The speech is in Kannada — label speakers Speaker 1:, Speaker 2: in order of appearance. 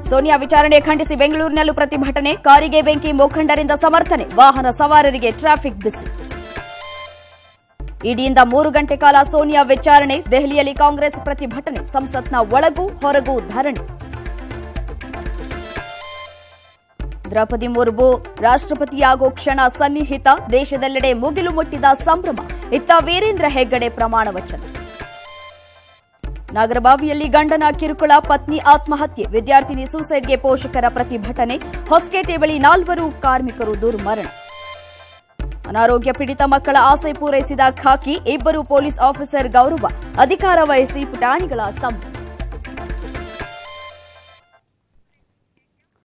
Speaker 1: ಸೋನಿಯಾ ವಿಚಾರಣೆ ಖಂಡಿಸಿ ಬೆಂಗಳೂರಿನಲ್ಲೂ ಪ್ರತಿಭಟನೆ ಕಾರಿಗೆ ಬೆಂಕಿ ಮುಖಂಡರಿಂದ ಸಮರ್ಥನೆ ವಾಹನ ಸವಾರರಿಗೆ ಟ್ರಾಫಿಕ್ ಬಿಸಿ ಇಡಿಯಿಂದ ಮೂರು ಗಂಟೆ ಕಾಲ ಸೋನಿಯಾ ವಿಚಾರಣೆ ದೆಹಲಿಯಲ್ಲಿ ಕಾಂಗ್ರೆಸ್ ಪ್ರತಿಭಟನೆ ಸಂಸತ್ನ ಒಳಗೂ ಹೊರಗೂ ಧರಣಿ ದ್ರೌಪದಿ ಮುರ್ಮು ರಾಷ್ಟ್ರಪತಿಯಾಗೋ ಕ್ಷಣ ಸನ್ನಿಹಿತ ದೇಶದೆಲ್ಲೆಡೆ ಮುಗಿಲು ಮುಟ್ಟಿದ ಸಂಭ್ರಮ ಇತ್ತ ವೀರೇಂದ್ರ ಹೆಗ್ಗಡೆ ಪ್ರಮಾಣ ವಚನ ನಾಗರಬಾವಿಯಲ್ಲಿ ಗಂಡನ ಕಿರುಕುಳ ಪತ್ನಿ ಆತ್ಮಹತ್ಯೆ ವಿದ್ಯಾರ್ಥಿನಿ ಸೂಸೈಡ್ಗೆ ಪೋಷಕರ ಪ್ರತಿಭಟನೆ ಹೊಸಕೇಟೆ ಬಳಿ ನಾಲ್ವರು ಕಾರ್ಮಿಕರು ದುರ್ಮರಣ ಅನಾರೋಗ್ಯ ಪೀಡಿತ ಮಕ್ಕಳ ಆಸೆ ಪೂರೈಸಿದ ಖಾಕಿ ಇಬ್ಬರು ಪೊಲೀಸ್ ಆಫೀಸರ್ ಗೌರವ ಅಧಿಕಾರ ವಹಿಸಿ ಪುಟಾಣಿಗಳ ಸಂಭ್ರಮ